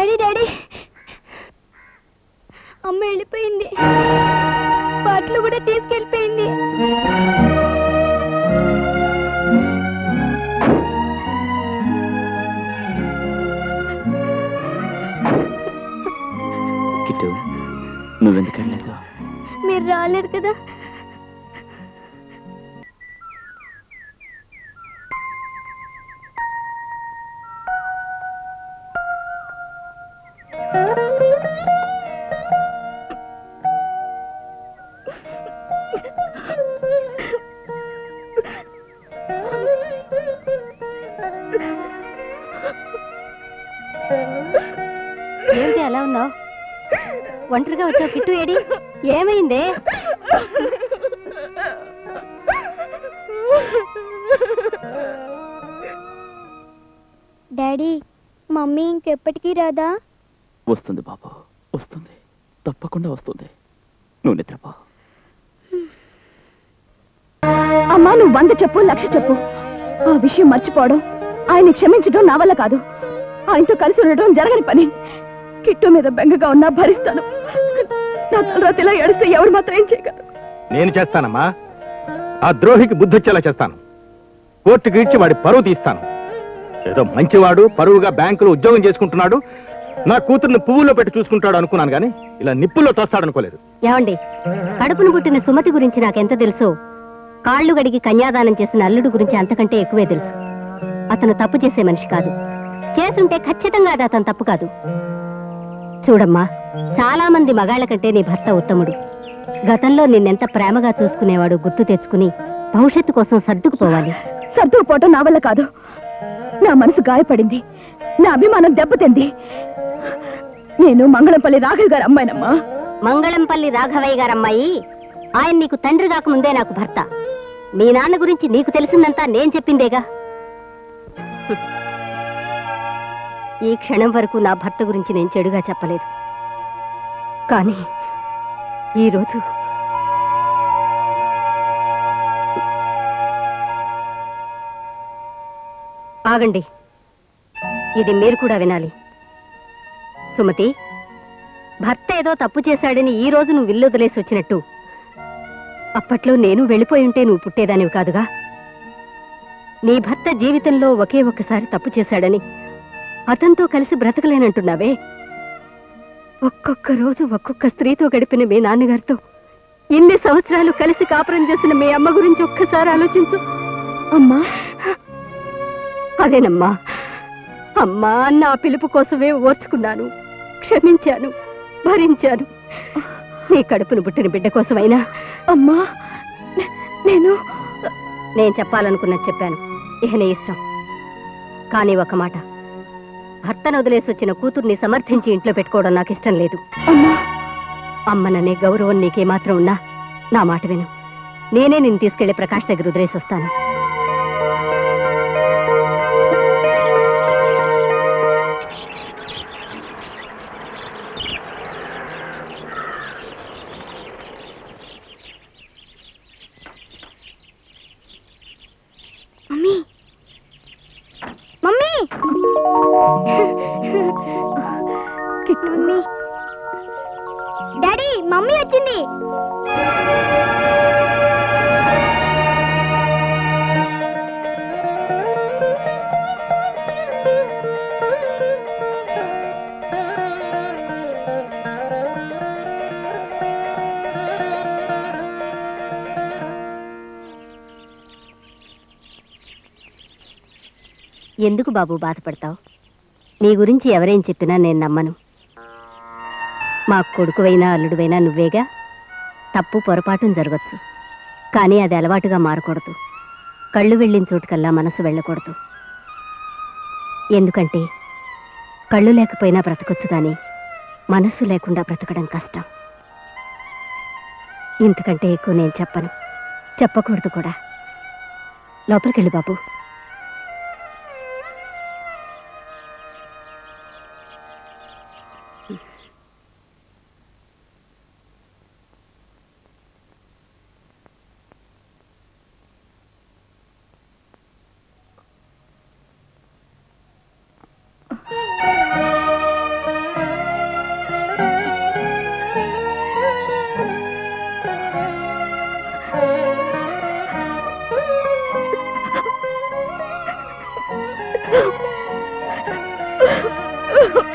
Daddy daddy అమ్మ వెళ్ళిపోయింది బట్టలు కూడా తీసుకెళ్ళిపోయింది కిట్టు నువ్వెందుకు వెళ్ళలేదు మీరు రాలేదు కదా ఏమిటి అలా ఉన్నావు ఒంటరిగా వచ్చావు కిట్టు ఏడి ఏమైంది డాడీ మమ్మీ ఇంకెప్పటికీ రాదా వస్తుంది బాబు వస్తుంది తప్పకుండా వస్తుంది నువ్వు నిద్రపో అమ్మా నువ్వు వంద చెప్పు లక్ష చెప్పు ఆ విషయం మర్చిపోవడం ఆయన్ని క్షమించడం నా వల్ల కాదు ఆయనతో కలిసి ఉండడం జరగని పని కిట్టు మీద బెంగగా ఉన్నా భరిస్తాను నా తలరాతిలా ఏడిస్తే ఎవరు మాత్రం ఏం చేయగలరు నేను చేస్తానమ్మా ఆ ద్రోహికి బుద్ధి వచ్చేలా చేస్తాను కోర్టుకి ఇచ్చి వాడి పరువు తీస్తాను ఏదో మంచివాడు పరువుగా బ్యాంకులో ఉద్యోగం చేసుకుంటున్నాడు నా కూతుర్ని పువ్వుల్లో పెట్టి చూసుకుంటాడు అనుకున్నాను కానీ ఇలా నిప్పుల్లో తోస్తాడనుకోలేదు ఏమండి కడుపును పుట్టిన సుమతి గురించి నాకెంత తెలుసు కాళ్ళు గడిగి కన్యాదానం చేసిన అల్లుడు గురించి అంతకంటే ఎక్కువే తెలుసు అతను తప్పు చేసే మనిషి కాదు చేసుంటే ఖచ్చితంగా అది అతను తప్పు కాదు చూడమ్మా చాలా మంది మగాళ్ళ కంటే నీ భర్త ఉత్తముడు గతంలో నిన్నెంత ప్రేమగా చూసుకునేవాడు గుర్తు తెచ్చుకుని భవిష్యత్తు కోసం సర్దుకుపోవాలి సర్దుకుపోవటం నా వల్ల కాదు నా మనసు గాయపడింది నా అభిమానం దెబ్బతింది నేను మంగళంపల్లి రాఘవ్ గారి అమ్మాయినమ్మా మంగళంపల్లి రాఘవయ్య గారమ్మాయి ఆయన నీకు తండ్రి కాకముందే నాకు భర్త మీ నాన్న గురించి నీకు తెలిసిందంతా నేను చెప్పిందేగా హ్మ్. ఈ క్షణం వరకు నా భర్త గురించి నేను చెడుగా చెప్పలేదు కానీ ఈరోజు ఆగండి ఇది మీరు కూడా వినాలి సుమతి భర్త ఏదో తప్పు చేశాడని ఈ రోజు నువ్వు ఇల్లు వదిలేసి వచ్చినట్టు అప్పట్లో నేను వెళ్ళిపోయి ఉంటే నువ్వు పుట్టేదానివి కాదుగా నీ భర్త జీవితంలో ఒకే ఒక్కసారి తప్పు చేశాడని అతనితో కలిసి బ్రతకలేనంటున్నావే ఒక్కొక్క రోజు ఒక్కొక్క స్త్రీతో గడిపిన మీ నాన్నగారితో ఇన్ని సంవత్సరాలు కలిసి కాపురం చేసిన మీ అమ్మ గురించి ఒక్కసారి ఆలోచించు అమ్మా అదేనమ్మా అమ్మా నా పిలుపు కోసమే ఓర్చుకున్నాను క్షమించాను భరించాను నీ కడుపును పుట్టిన బిడ్డ కోసమైనా అమ్మా నే- నేను నేను చెప్పాలనుకున్నది చెప్పాను ఇక నీ ఇష్టం కానీ ఒక మాట భర్తను వదిలేసి వచ్చిన కూతుర్ని సమర్థించి ఇంట్లో పెట్టుకోవడం నాకు ఇష్టం లేదు అమ్మా అమ్మననే గౌరవం నీకేమాత్రం ఉన్నా నా మాట విను నేనే నిన్ను తీసుకెళ్లి ప్రకాష్ దగ్గర వదిలేసి వస్తాను mummy mummy Kittu mummy daddy mummy వచ్చింది ఎందుకు బాబు బాధపడతావు నీ గురించి ఎవరేం చెప్పినా నేను నమ్మను మా కొడుకువైనా అల్లుడువైనా నువ్వేగా తప్పు పొరపాటును జరగచ్చు కానీ అది అలవాటుగా మారకూడదు కళ్ళు వెళ్ళిన చోటుకల్లా మనసు వెళ్ళకూడదు ఎందుకంటే కళ్ళు లేకపోయినా బ్రతకొచ్చు కానీ మనస్సు లేకుండా బ్రతకడం కష్టం ఇంతకంటే ఎక్కువ నేను చెప్పను చెప్పకూడదు కూడా లోపలికెళ్ళి బాబు వద్దు